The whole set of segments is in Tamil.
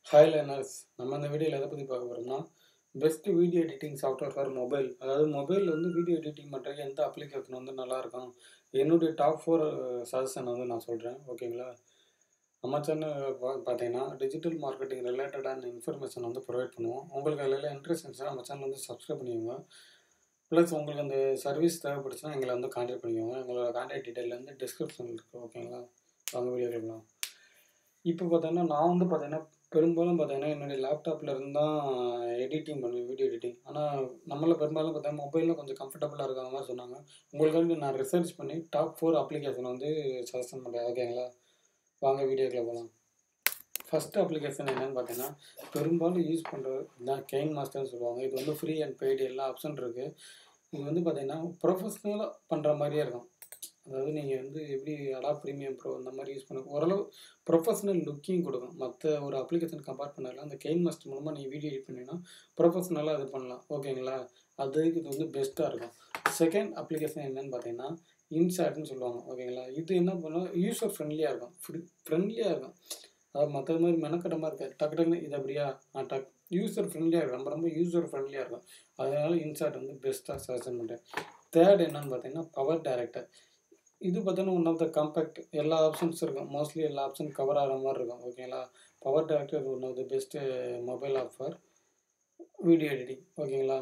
ஹாய் லேர்னர்ஸ் நம்ம இந்த வீடியோவில் எதை பற்றி பார்க்க போகிறோம்னா best video editing software for mobile அதாவது மொபைலில் வந்து வீடியோ எடிட்டிங் பண்ணுறதுக்கு எந்த அப்ளிகேஷன் வந்து நல்லாயிருக்கும் என்னுடைய டாப் ஃபோர் சஜஷன் வந்து நான் சொல்கிறேன் ஓகேங்களா நம்ம சேனல் பா பார்த்தீங்கன்னா டிஜிட்டல் மார்க்கெட்டிங் ரிலேட்டடான இன்ஃபர்மேஷன் வந்து ப்ரொவைட் பண்ணுவோம் உங்களுக்கு அதில் இன்ட்ரெஸ்ட் இருந்துச்சுன்னா நம்ம சேனல் வந்து சப்ஸ்கிரைப் பண்ணிக்கோங்க ப்ளஸ் உங்களுக்கு அந்த சர்வீஸ் தேவைப்படுச்சுன்னா எங்களை வந்து கான்டாக்ட் பண்ணிக்கோங்க எங்களோட கான்டாக்ட் டீட்டெயில் வந்து டிஸ்கிரிப்ஷனில் இருக்குது ஓகேங்களா வாங்க வீடியோ கேட்கலாம் இப்போ பார்த்தீங்கன்னா நான் வந்து பார்த்தீங்கன்னா பெரும்பாலும் பார்த்தீங்கன்னா என்னுடைய லேப்டாப்பில் இருந்து தான் எடிட்டிங் பண்ணுவேன் வீடியோ எடிட்டிங் ஆனால் நம்மள பெரும்பாலும் பார்த்தீங்கன்னா மொபைலில் கொஞ்சம் கம்ஃபர்டபுளாக இருக்காங்க மாதிரி சொன்னாங்க உங்களுக்காண்டி நான் ரிசர்ச் பண்ணி டாப் ஃபோர் அப்ளிகேஷன் வந்து சஜஷன் பண்ணுறேன் ஓகேங்களா வாங்க வீடியோக்குள்ள போகலாம் ஃபஸ்ட்டு அப்ளிகேஷன் என்னென்னு பார்த்தீங்கன்னா பெரும்பாலும் யூஸ் பண்ணுறது தான் கெயின் மாஸ்டர்னு சொல்லுவாங்க இது வந்து ஃப்ரீ அண்ட் பெய்டு எல்லா ஆப்ஷன் இருக்குது இது வந்து பார்த்தீங்கன்னா ப்ரொஃபஷ்னலாக பண்ணுற மாதிரியே இருக்கும் அதாவது நீங்கள் வந்து எப்படி அடா ப்ரீமியம் ப்ரோ இந்த மாதிரி யூஸ் பண்ண ஓரளவு ப்ரொஃபஷனல் லுக்கிங் கொடுக்கும் மற்ற ஒரு அப்ளிகேஷன் கம்பேர் பண்ணல அந்த கெயின் மாஸ்டர் மூலமாக நீங்கள் வீடியோ எடிட் பண்ணிங்கன்னா ப்ரொஃபஷனலாக இது பண்ணலாம் ஓகேங்களா அதுக்கு இது வந்து பெஸ்ட்டாக இருக்கும் செகண்ட் அப்ளிகேஷன் என்னென்னு பார்த்தீங்கன்னா இன்சார்ட்னு சொல்லுவாங்க ஓகேங்களா இது என்ன பண்ணால் யூசர் ஃப்ரெண்ட்லியாக இருக்கும் ஃப்ரீ ஃப்ரெண்ட்லியாக இருக்கும் அதாவது மற்ற மாதிரி மெனக்கட்டமாக இருக்காது டக்கு டக்குன்னு இது அப்படியா ஆ டக் யூசர் ஃப்ரெண்ட்லியாக இருக்கும் ரொம்ப ரொம்ப யூசர் ஃப்ரெண்ட்லியாக இருக்கும் அதனால இன்சார்ட் வந்து பெஸ்ட்டாக சஜஷன் பண்ணுறேன் தேர்ட் என்னன்னு பார்த்தீங்கன்னா பவர் டைரக்டர் இது பார்த்தீங்கன்னா ஒன் ஆஃப் த காம்பேக்ட் எல்லா ஆப்ஷன்ஸ் இருக்கும் மோஸ்ட்லி எல்லா ஆப்ஷன் கவர் ஆகிற மாதிரி இருக்கும் ஓகேங்களா power director one of the best mobile offer video editing ஓகேங்களா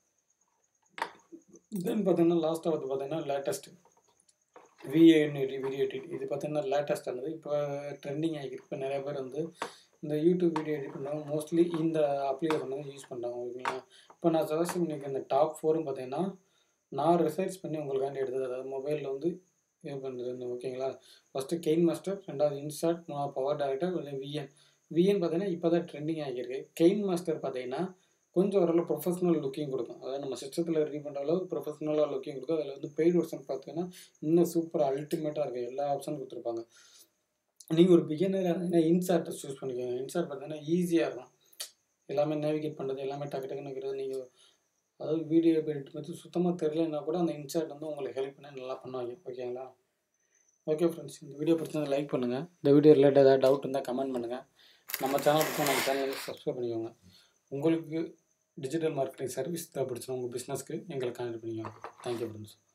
தென் பார்த்தீங்கன்னா லாஸ்ட்டாக வந்து பார்த்தீங்கன்னா லேட்டஸ்ட் விஏன்னு வீடியோ எடிட் இது பார்த்தீங்கன்னா லேட்டஸ்ட் ஆனது இப்போ ட்ரெண்டிங் ஆகிருக்கு இப்போ நிறைய பேர் வந்து இந்த யூடியூப் வீடியோ எடிட் பண்ணுறாங்க மோஸ்ட்லி இந்த அப்ளிகேஷன் வந்து யூஸ் பண்ணுறாங்க ஓகேங்களா இப்போ நான் சஜஷன் பண்ணியிருக்க இந்த டாப் ஃபோரும் பார்த்தீங்கன்னா நான் ரிசர்ச் பண்ணி உங்களுக்காண்டி எடுத்தது அதாவது மொபைலில் வந்து இது பண்ணுறது ஓகேங்களா ஃபஸ்ட்டு கெயின் மாஸ்டர் ரெண்டாவது இன்ஸ்டாட் மூணாவது பவர் டேரக்டர் கொஞ்சம் விஎன் விஎன் பார்த்தீங்கன்னா இப்போ தான் ட்ரெண்டிங் ஆகியிருக்கு கெயின் மாஸ்டர் பார்த்தீங்கன்னா கொஞ்சம் ஓரளவு ப்ரொஃபஷனல் லுக்கிங் கொடுக்கும் அதாவது நம்ம சிஸ்டத்தில் ரெடி பண்ணுற அளவுக்கு ப்ரொஃபஷனலாக லுக்கிங் கொடுக்கும் அதில் வந்து பெய்ட் வெர்ஷன் பார்த்தீங்கன்னா இன்னும் சூப்பராக அல்டிமேட்டாக இருக்குது எல்லா ஆப்ஷனும் கொடுத்துருப்பாங்க நீங்கள் ஒரு பிகினராக இருந்தீங்கன்னா இன்சார்ட்டை சூஸ் பண்ணிக்கோங்க இன்சார்ட் பார்த்தீங்கன்னா ஈஸியாக இருக்கும் எல்லாமே நேவிகேட் பண்ணுறது எல்லாமே டக்கு டக்குன்னு இருக்கிறது நீங்கள் அதாவது வீடியோ எடிட் பற்றி சுத்தமாக தெரியலன்னா கூட அந்த இன்சார்ட் வந்து உங்களுக்கு ஹெல்ப் பண்ணி நல்லா பண்ணுவாங்க ஓகேங்களா ஓகே ஃப்ரெண்ட்ஸ் இந்த வீடியோ பிடிச்சதை லைக் பண்ணுங்கள் இந்த வீடியோ ரிலேட்டட் ஏதாவது டவுட் இருந்தால் கமெண்ட் பண்ணுங்கள் நம்ம சேனல் பிடிச்சா நம்ம சேனல் வந்து சப்ஸ்கிரைப் பண்ணிக்கோங்க உங்களுக்கு டிஜிட்டல் மார்க்கெட்டிங் சர்வீஸ் தேவைப்படுச்சுன்னா உங்கள் பிஸ்னஸ்க்கு எங்களை கான்டாக்ட் பண்ணிக்கோங்க தேங்க்யூ ஃப்ரெண்ட்ஸ்